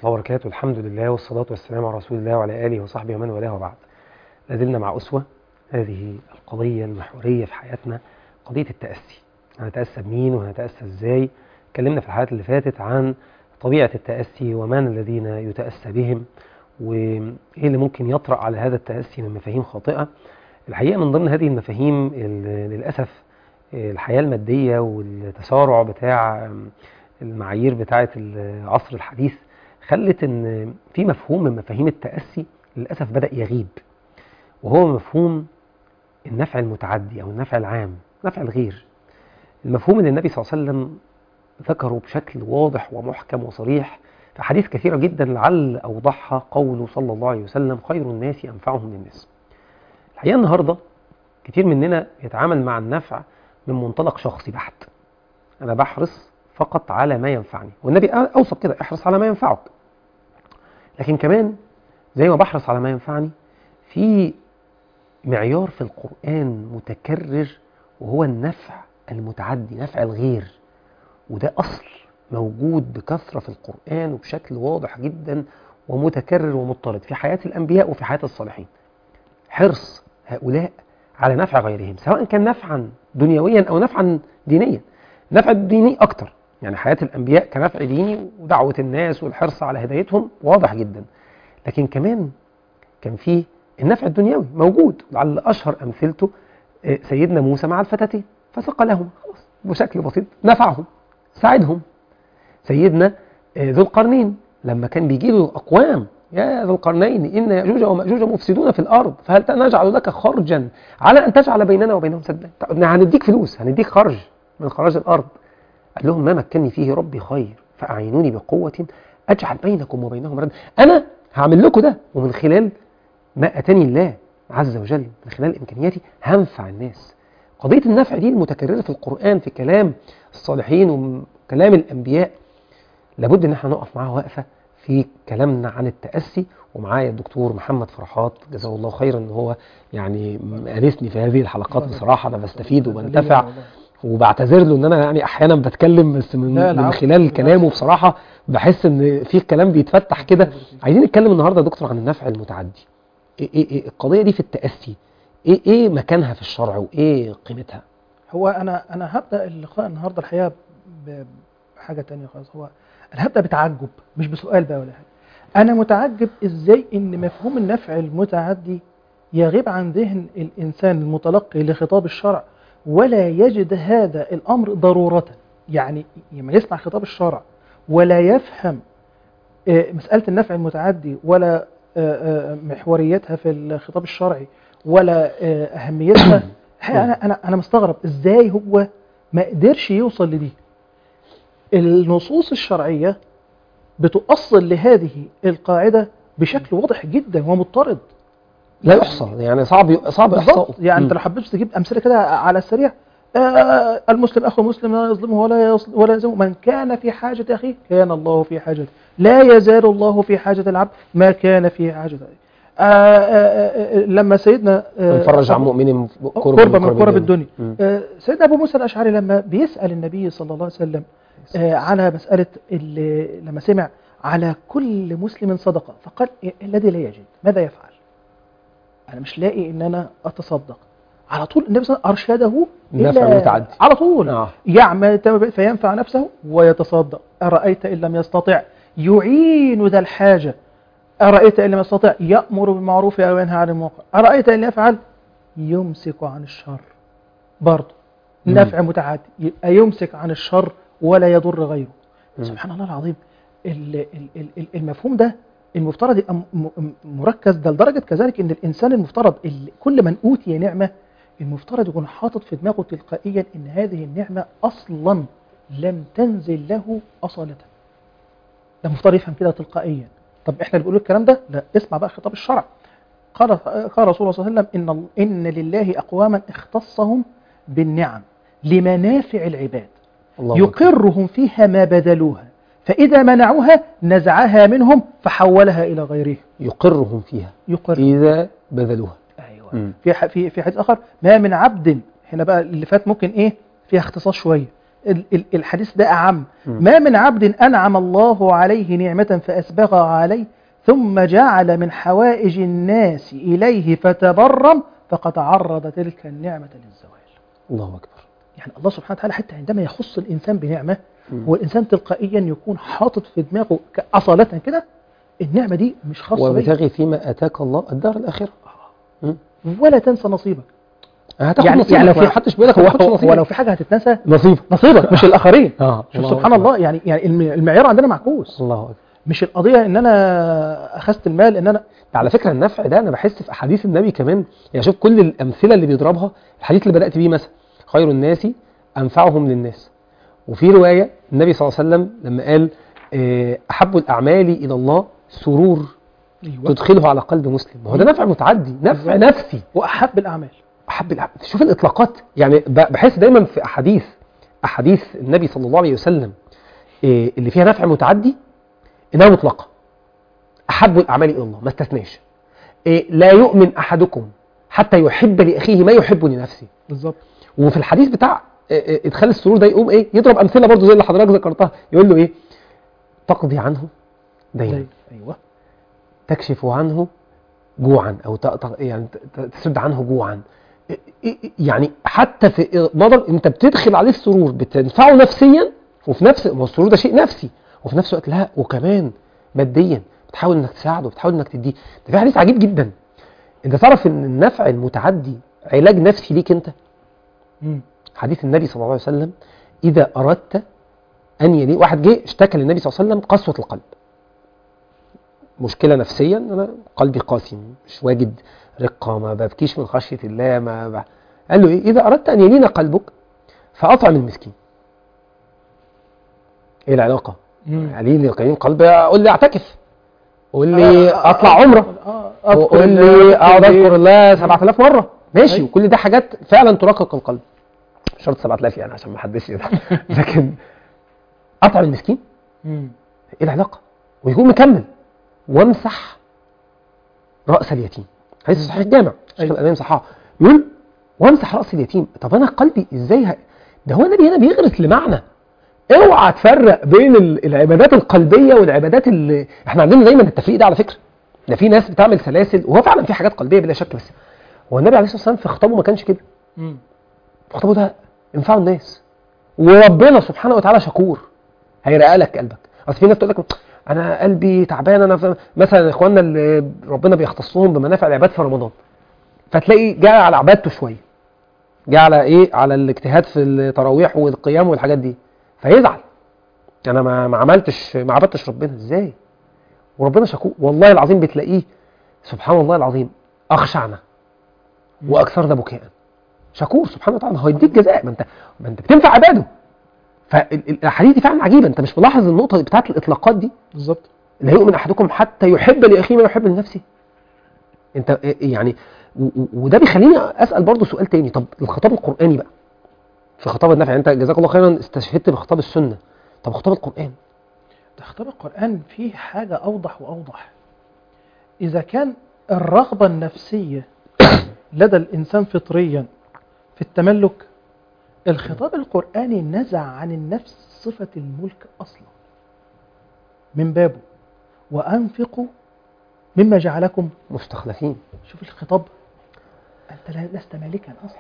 الله وبركاته الحمد لله والصلاة والسلام على رسول الله وعلى آله وصحبه ومن والاه وبعد لازلنا مع أسوة هذه القضية المحورية في حياتنا قضية التأسي هنتأسى بمين وهنتأسى ازاي اتكلمنا في الحلقات اللي فاتت عن طبيعة التأسي ومن الذين يتأسى بهم وإيه اللي ممكن يطرأ على هذا التأسي من مفاهيم خاطئة الحقيقة من ضمن هذه المفاهيم ال- للأسف الحياة المادية والتسارع بتاع المعايير بتاعة العصر الحديث خلت ان في مفهوم من مفاهيم التأسي للأسف بدأ يغيب وهو مفهوم النفع المتعدي أو النفع العام نفع الغير المفهوم اللي النبي صلى الله عليه وسلم ذكره بشكل واضح ومحكم وصريح في حديث كثيرة جدا لعل أوضحها قوله صلى الله عليه وسلم خير الناس أنفعهم للناس الحقيقة النهاردة كتير مننا يتعامل مع النفع من منطلق شخصي بحت أنا بحرص فقط على ما ينفعني والنبي أوصى كده احرص على ما ينفعك لكن كمان زي ما بحرص على ما ينفعني في معيار في القرآن متكرر وهو النفع المتعدي نفع الغير وده أصل موجود بكثرة في القرآن وبشكل واضح جدا ومتكرر ومضطرد في حياة الأنبياء وفي حياة الصالحين حرص هؤلاء على نفع غيرهم سواء كان نفعا دنيويا أو نفعا دينيا نفع الديني أكتر يعني حياة الأنبياء كنفع ديني ودعوة الناس والحرص على هدايتهم واضح جدا لكن كمان كان فيه النفع الدنيوي موجود لعل أشهر أمثلته آه، سيدنا موسى مع الفتاتين فسقى لهم خلاص بشكل بسيط نفعهم ساعدهم سيدنا آه، ذو القرنين لما كان بيجي له أقوام يا ذو القرنين إن يأجوج ومأجوج مفسدون في الأرض فهل نجعل لك خرجا على أن تجعل بيننا وبينهم سدا طب هنديك فلوس هنديك خرج من خراج الأرض قال لهم ما مكنني فيه ربي خير فأعينوني بقوة أجعل بينكم وبينهم رد أنا هعمل لكم ده ومن خلال ما أتاني الله عز وجل من خلال إمكانياتي هنفع الناس قضية النفع دي المتكررة في القرآن في كلام الصالحين وكلام الأنبياء لابد إن احنا نقف معاها وقفة في كلامنا عن التأسي ومعايا الدكتور محمد فرحات جزاه الله خيرا ان هو يعني انسني في هذه الحلقات بصراحه انا بستفيد وبنتفع وبعتذر له ان انا يعني احيانا بتكلم بس من, لا، من العفو. خلال كلامه بصراحه بحس ان في كلام بيتفتح كده عايزين نتكلم النهارده يا دكتور عن النفع المتعدي إيه إيه إيه القضيه دي في التاسي ايه ايه مكانها في الشرع وايه قيمتها هو انا انا هبدا اللقاء النهارده الحقيقه ب- بحاجه تانية خالص هو انا هبدا بتعجب مش بسؤال بقى ولا حاجه انا متعجب ازاي ان مفهوم النفع المتعدي يغيب عن ذهن الانسان المتلقي لخطاب الشرع ولا يجد هذا الامر ضروره يعني لما يسمع خطاب الشرع ولا يفهم آه، مساله النفع المتعدي ولا آه، آه، محوريتها في الخطاب الشرعي ولا آه، اهميتها الحقيقة انا انا انا مستغرب ازاي هو ما قدرش يوصل لدي النصوص الشرعيه بتؤصل لهذه القاعده بشكل واضح جدا ومضطرد لا يحصى يعني صعب صعب احصائه بالظبط يعني انت لو حبيت تجيب امثله كده على السريع آه المسلم اخو المسلم لا يظلمه ولا يصل ولا يلزمه من كان في حاجه اخيه كان الله في حاجته لا يزال الله في حاجه العبد ما كان في حاجه أخيه. آه آه آه لما سيدنا آه نفرج عن مؤمن قرب من قرب الدنيا مم. آه، سيدنا ابو موسى الاشعري لما بيسال النبي صلى الله عليه وسلم آه، على مساله اللي لما سمع على كل مسلم صدقه فقال إيه الذي لا يجد ماذا يفعل؟ انا مش لاقي ان انا اتصدق على طول النبي صلى الله عليه وسلم ارشده النفع إلى- المتعدي. على طول آه. يعمل تم- فينفع نفسه ويتصدق ارايت ان لم يستطع يعين ذا الحاجه أرأيت إن لم يستطع يأمر بالمعروف أو ينهى عن المنكر أرأيت إن يفعل يمسك عن الشر برضه مم. نفع متعدي يبقى يمسك عن الشر ولا يضر غيره مم. سبحان الله العظيم ال- ال- ال- ال- المفهوم ده المفترض يبقى م- م- مركز ده لدرجة كذلك إن الإنسان المفترض ال- كل من أوتي نعمة المفترض يكون حاطط في دماغه تلقائيا إن هذه النعمة أصلا لم تنزل له أصالة ده مفترض يفهم كده تلقائيا طب احنا اللي بنقول الكلام ده لا اسمع بقى خطاب الشرع قال قال رسول الله صلى الله عليه وسلم ان ال- ان لله اقواما اختصهم بالنعم لمنافع العباد الله أكبر. يقرهم فيها ما بذلوها فاذا منعوها نزعها منهم فحولها الى غيره يقرهم فيها يقر إذا بذلوها ايوه مم. في ح- في في حديث اخر ما من عبد هنا بقى اللي فات ممكن ايه فيها اختصاص شويه ال- ال- الحديث ده أعم مم. ما من عبد أنعم الله عليه نعمة فأسبغها عليه ثم جعل من حوائج الناس إليه فتبرم فقد عرض تلك النعمة للزوال الله اكبر يعني الله سبحانه وتعالى حتى عندما يخص الإنسان بنعمة مم. هو الإنسان تلقائيا يكون حاطط في دماغه ك- أصالة كده النعمة دي مش خاصة بي وابتغي فيما اتاك الله الدار الاخره مم. ولا تنسى نصيبك هتاخد يعني نصيبك يعني لو ما في حدش بيقول لك هو, ما تاخدش هو, هو نصيبك لو في حاجة هتتنسى نصيبك نصيبك مش الآخرين اه شوف سبحان الله يعني يعني الم- المعيار عندنا معكوس الله اكبر مش القضية إن أنا أخذت المال إن أنا ده على فكره النفع ده انا بحس في احاديث النبي كمان يعني شوف كل الامثله اللي بيضربها الحديث اللي بدات بيه مثلا خير الناس انفعهم للناس وفي روايه النبي صلى الله عليه وسلم لما قال آه، احب الاعمال الى الله سرور أيوة. تدخله على قلب مسلم ما هو ده نفع متعدي نفع أيوة. نفسي وأحب الأعمال احب الأعمال. شوف الاطلاقات يعني ب- بحس دايما في احاديث احاديث النبي صلى الله عليه وسلم آه، اللي فيها نفع متعدي انها مطلقه احب الاعمال الى الله ما استثناش إيه، لا يؤمن احدكم حتى يحب لاخيه ما يحب لنفسه بالظبط وفي الحديث بتاع إيه، إيه، ادخال السرور ده يقوم ايه يضرب امثله برضو زي اللي حضرتك ذكرتها يقول له ايه تقضي عنه دينا دايما. أيوة تكشف عنه جوعا او ت- ت- يعني ت- ت- تسد عنه جوعا إيه- إيه- يعني حتى في نظر انت بتدخل عليه السرور بتنفعه نفسيا وفي نفس ما هو السرور ده شيء نفسي وفي نفس الوقت لا وكمان ماديا بتحاول انك تساعده بتحاول انك تديه ده في حديث عجيب جدا انت تعرف ان النفع المتعدي علاج نفسي ليك انت مم. حديث النبي صلى الله عليه وسلم اذا اردت ان يلي واحد جه اشتكى للنبي صلى الله عليه وسلم قسوه القلب مشكله نفسيا انا قلبي قاسي مش واجد رقه ما ببكيش من خشيه الله ما ب... قال له ايه اذا اردت ان يلين قلبك فاطعم المسكين ايه العلاقه مم. قال لي قليل قلب قول لي اعتكف قول لي آه، اطلع آه، عمره آه، أذكر وقول الله، لي اقعد الله. اذكر الله 7000 مره ماشي أيوة. وكل ده حاجات فعلا ترقق القلب مش شرط 7000 يعني عشان ما حدش يزعل لكن اطعم المسكين مم. ايه العلاقه ويكون مكمل وامسح راس اليتيم حديث صحيح الجامع شيخ أيوة. الالباني صححه يقول وامسح راس اليتيم طب انا قلبي ازاي ه... ده هو النبي هنا بيغرس لمعنى اوعى تفرق بين ال- العبادات القلبيه والعبادات اللي احنا عندنا دايما التفريق ده على فكره ده في ناس بتعمل سلاسل وهو فعلا في حاجات قلبيه بلا شك بس هو النبي عليه الصلاه والسلام في خطابه ما كانش كده مم. في خطابه ده انفعوا الناس وربنا سبحانه وتعالى شكور هيرقى لك قلبك اصل في ناس تقول لك انا قلبي تعبان انا ف- مثلا اخواننا اللي ربنا بيختصهم بمنافع العباد في رمضان فتلاقي جاء على عبادته شويه جاء على ايه على الاجتهاد في التراويح والقيام والحاجات دي فيزعل انا ما ما عملتش ما عبدتش ربنا ازاي وربنا شكور والله العظيم بتلاقيه سبحان الله العظيم اخشعنا واكثرنا بكاء شكور سبحانه وتعالى هو يديك جزاء ما انت ما انت بتنفع عباده فالاحاديث دي فعلا عجيبه انت مش ملاحظ النقطه بتاعت الاطلاقات دي بالظبط لا يؤمن احدكم حتى يحب لاخيه ما يحب لنفسه انت يعني و- و- وده بيخليني اسال برضو سؤال تاني طب الخطاب القراني بقى في خطاب النفع يعني انت جزاك الله خيرا استشهدت بخطاب السنه طب خطاب القران ده خطاب القرآن فيه حاجة أوضح وأوضح إذا كان الرغبة النفسية لدى الإنسان فطريا في التملك الخطاب القرآني نزع عن النفس صفة الملك أصلا من بابه وأنفقوا مما جعلكم مستخلفين شوف الخطاب أنت لا- لست مالكا أصلا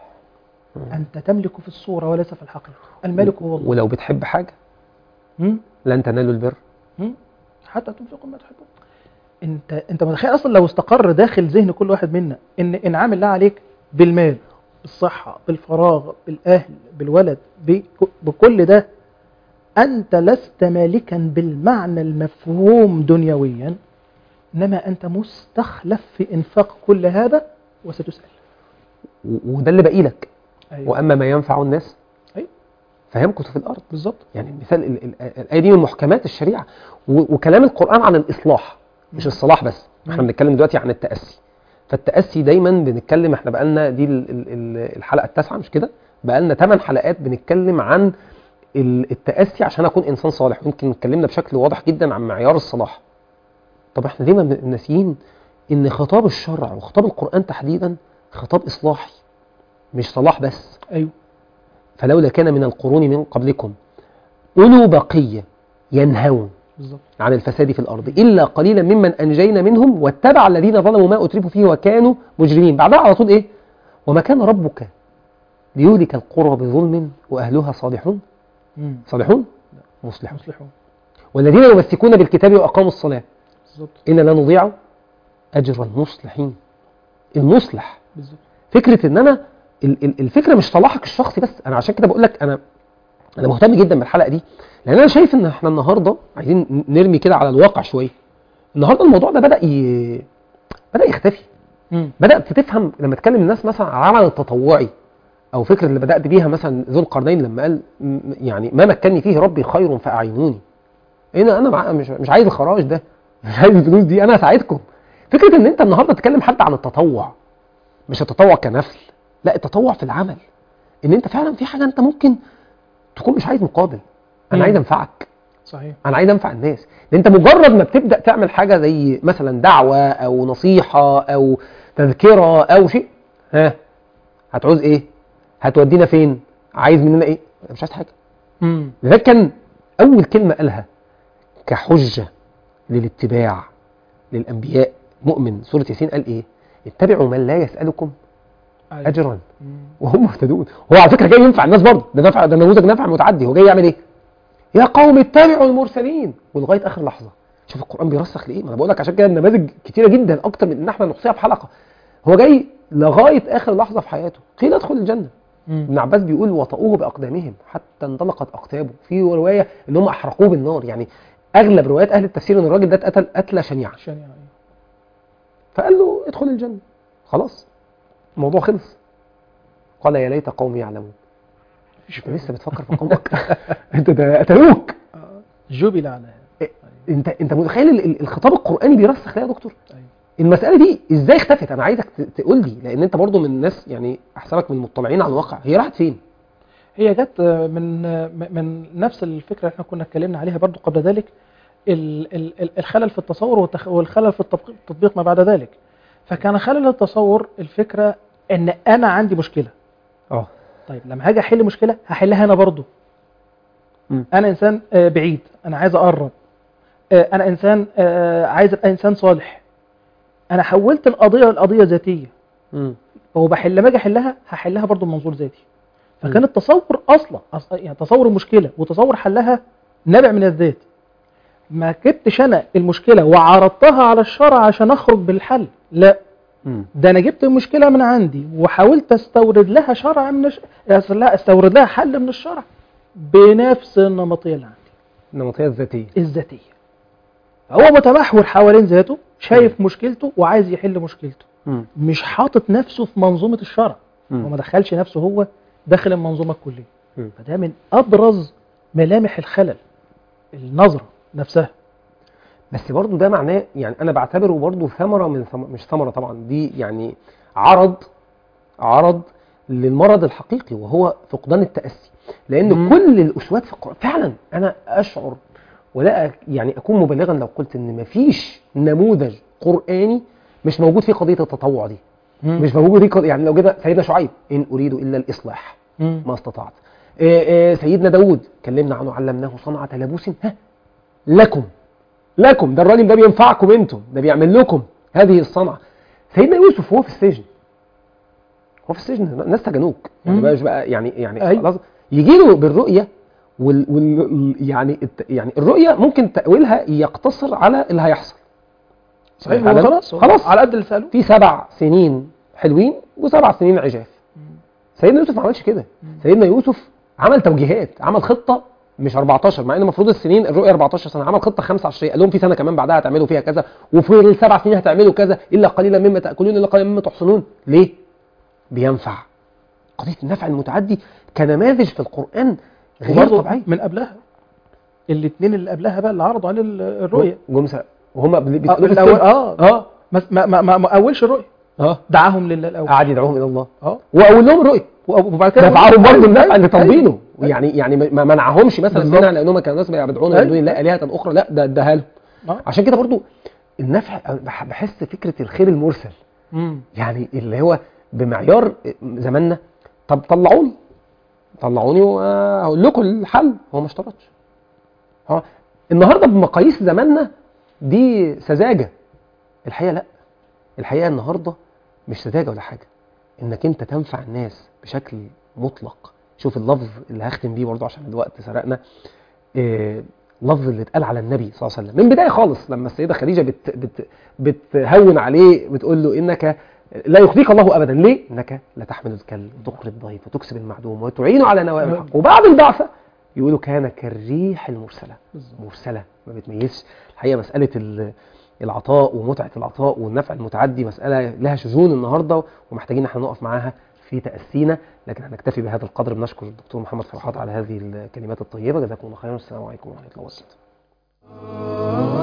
أنت تملك في الصورة وليس في الحقيقة المالك هو الله ولو بتحب حاجه مم؟ لن تنالوا البر مم؟ حتى تنفقوا ما تحبون انت انت متخيل اصلا لو استقر داخل ذهن كل واحد منا ان انعام الله عليك بالمال بالصحه بالفراغ بالاهل بالولد بك- بكل ده انت لست مالكا بالمعنى المفهوم دنيويا انما انت مستخلف في انفاق كل هذا وستسال و- وده اللي باقي لك ايوه واما ما ينفع الناس أيوة. فيمكث في الارض بالظبط يعني مثال ال- ال- الايه دي من محكمات الشريعه و- وكلام القران عن الاصلاح مش مم. الصلاح بس احنا مم. بنتكلم دلوقتي عن التاسي فالتاسي دايما بنتكلم احنا بقالنا دي ال- ال- ال- الحلقه التاسعه مش كده بقالنا 8 حلقات بنتكلم عن ال- التاسي عشان اكون انسان صالح ويمكن اتكلمنا بشكل واضح جدا عن معيار الصلاح طب احنا دايما بن- ناسيين ان خطاب الشرع وخطاب القران تحديدا خطاب اصلاحي مش صلاح بس ايوه فلولا كان من القرون من قبلكم أولو بقية ينهون بالظبط عن الفساد في الأرض إلا قليلا ممن أنجينا منهم واتبع الذين ظلموا ما أترفوا فيه وكانوا مجرمين بعدها على طول إيه وما كان ربك ليهلك القرى بظلم وأهلها صالحون مم. صالحون مصلحون مصلحون والذين يمسكون بالكتاب وأقاموا الصلاة بالظبط إن لا نضيع أجر المصلحين المصلح بالظبط فكرة إن أنا ال- ال- الفكرة مش صلاحك الشخصي بس أنا عشان كده بقول لك أنا أنا مهتم جدا بالحلقة دي لأن أنا شايف إن إحنا النهاردة عايزين نرمي كده على الواقع شوية النهاردة الموضوع ده بدأ ي... بدأ يختفي مم. بدأت تفهم لما تكلم الناس مثلا عن العمل التطوعي أو فكرة اللي بدأت بيها مثلا ذو القرنين لما قال م- يعني ما مكنني فيه ربي خير فأعينوني هنا أنا مع... مش مش عايز الخراج ده مش عايز الفلوس دي أنا هساعدكم فكرة إن أنت النهاردة تكلم حد عن التطوع مش التطوع كنفل لا التطوع في العمل ان انت فعلا في حاجه انت ممكن تكون مش عايز مقابل انا مم. عايز انفعك صحيح انا عايز انفع الناس لان انت مجرد ما بتبدا تعمل حاجه زي مثلا دعوه او نصيحه او تذكره او شيء ها هتعوز ايه هتودينا فين عايز مننا ايه أنا مش عايز حاجه مم. لذلك كان اول كلمه قالها كحجه للاتباع للانبياء مؤمن سوره ياسين قال ايه اتبعوا من لا يسالكم أيوة. اجرا مم. وهم مهتدون هو على فكره جاي ينفع الناس برضه ده نفع ده نموذج نفع متعدي هو جاي يعمل ايه يا قوم اتبعوا المرسلين ولغايه اخر لحظه شوف القران بيرسخ لايه ما انا بقول لك عشان كده النماذج كتيره جدا اكتر من ان احنا نحصيها في حلقه هو جاي لغايه اخر لحظه في حياته قيل ادخل الجنه مم. ابن عباس بيقول وطئوه باقدامهم حتى انطلقت اقتابه في روايه ان هم احرقوه بالنار يعني اغلب روايات اهل التفسير ان الراجل ده اتقتل قتله شنيعه عشان يعني فقال له ادخل الجنه خلاص الموضوع خلص قال يا ليت قومي يعلمون مفيش انت لسه بتفكر في قومك انت ده قتلوك آه. جبل على هذا انت انت متخيل ال- ال- الخطاب القراني بيرسخ ليه يا دكتور أيوة. المساله دي ازاي اختفت انا عايزك ت- تقول لي لان انت برضو من الناس يعني احسبك من المطلعين على الواقع هي راحت فين هي جت من من نفس الفكره اللي احنا كنا اتكلمنا عليها برضو قبل ذلك ال- ال- ال- الخلل في التصور والتخ- والخلل في التطبيق التطبيق ما بعد ذلك فكان خلل التصور الفكره ان انا عندي مشكله اه طيب لما هاجي احل مشكله هحلها انا برضو مم. انا انسان آه، بعيد انا عايز اقرب آه، انا انسان آه، عايز ابقى انسان صالح انا حولت القضيه لقضيه ذاتيه امم فهو بحل لما اجي احلها هحلها برضو بمنظور ذاتي فكان التصور اصلا أص- يعني تصور المشكله وتصور حلها نابع من الذات ما جبتش انا المشكله وعرضتها على الشرع عشان اخرج بالحل لا امم ده انا جبت المشكله من عندي وحاولت استورد لها شرع من الش... لا استورد لها حل من الشرع بنفس النمطيه اللي عندي النمطيه الذاتيه الذاتيه هو متمحور حوالين ذاته شايف مشكلته وعايز يحل مشكلته امم مش حاطط نفسه في منظومه الشرع هو ما دخلش نفسه هو داخل المنظومه الكليه مم. فده من ابرز ملامح الخلل النظره نفسها بس برضو ده معناه يعني انا بعتبره برضو ثمره من ثم... مش ثمره طبعا دي يعني عرض عرض للمرض الحقيقي وهو فقدان التاسي لان مم. كل الاسوات في القران فعلا انا اشعر ولا أ- يعني اكون مبالغا لو قلت ان مفيش نموذج قراني مش موجود فيه قضيه التطوع دي مش موجود فيه قضية يعني لو جبنا سيدنا شعيب ان اريد الا الاصلاح مم. ما استطعت إيه إيه سيدنا داود كلمنا عنه علمناه صنعة لبوس ها لكم لكم ده الراجل ده بينفعكم انتم ده بيعمل لكم هذه الصنعة سيدنا يوسف هو في السجن هو في السجن الناس سجنوك يعني مم. بقى بقى يعني يعني أيوة. خلاص يجي له بالرؤية وال, وال يعني الت- يعني الرؤية ممكن تأويلها يقتصر على اللي هيحصل صحيح فعلاً؟ هو خلاص هو خلاص. على قد اللي ساله في سبع سنين حلوين وسبع سنين عجاف سيدنا يوسف ما عملش كده سيدنا يوسف عمل توجيهات عمل خطه مش 14 مع ان المفروض السنين الرؤيه 14 سنه عمل خطه 25 قال لهم في سنه كمان بعدها هتعملوا فيها كذا وفي السبع سنين هتعملوا كذا الا قليلا مما تاكلون الا قليلا مما تحصنون ليه بينفع قضيه النفع المتعدي كنماذج في القران غير وبرضه طبيعيه من قبلها الاثنين اللي قبلها بقى اللي عرضوا عليه ال- الرؤيه جمسة وهم آه، بيسالوا في الأول السجن. اه اه ما ما ما, ما, ما اولش الرؤيه اه دعاهم لله الاول قعد يدعوهم الى الله اه واقول لهم الرؤيه وبعد كده دفعهم برضه النفع أيوة، اللي طالبينه أيوة. يعني يعني ما منعهمش مثلا بالظبط. منع لانهم كانوا ناس بيعبدون من أيوة. دون الله الهه اخرى لا ده اداها لهم آه. عشان كده برضه النفع بح- بحس فكره الخير المرسل مم. يعني اللي هو بمعيار زماننا طب طلعوني طلعوني واقول لكم الحل هو ما اشترطش هو النهارده بمقاييس زماننا دي سذاجه الحقيقه لا الحقيقه النهارده مش سذاجه ولا حاجه انك انت تنفع الناس بشكل مطلق شوف اللفظ اللي هختم بيه برضه عشان الوقت سرقنا إيه لفظ اللي اتقال على النبي صلى الله عليه وسلم من بدايه خالص لما السيده خديجه بت بت بتهون عليه بتقول له انك لا يخزيك الله ابدا ليه؟ انك لا تحمل الكل وتقري الضيف وتكسب المعدوم وتعين على نوائب الحق وبعد البعثه يقولوا كان كالريح المرسله بالظبط. مرسله ما بتميزش الحقيقه مساله ال- العطاء ومتعه العطاء والنفع المتعدي مساله لها شجون النهارده ومحتاجين احنا نقف معاها في تاسينا لكن هنكتفي بهذا القدر بنشكر الدكتور محمد فرحات على هذه الكلمات الطيبه جزاكم الله خيرا والسلام عليكم ورحمه الله وبركاته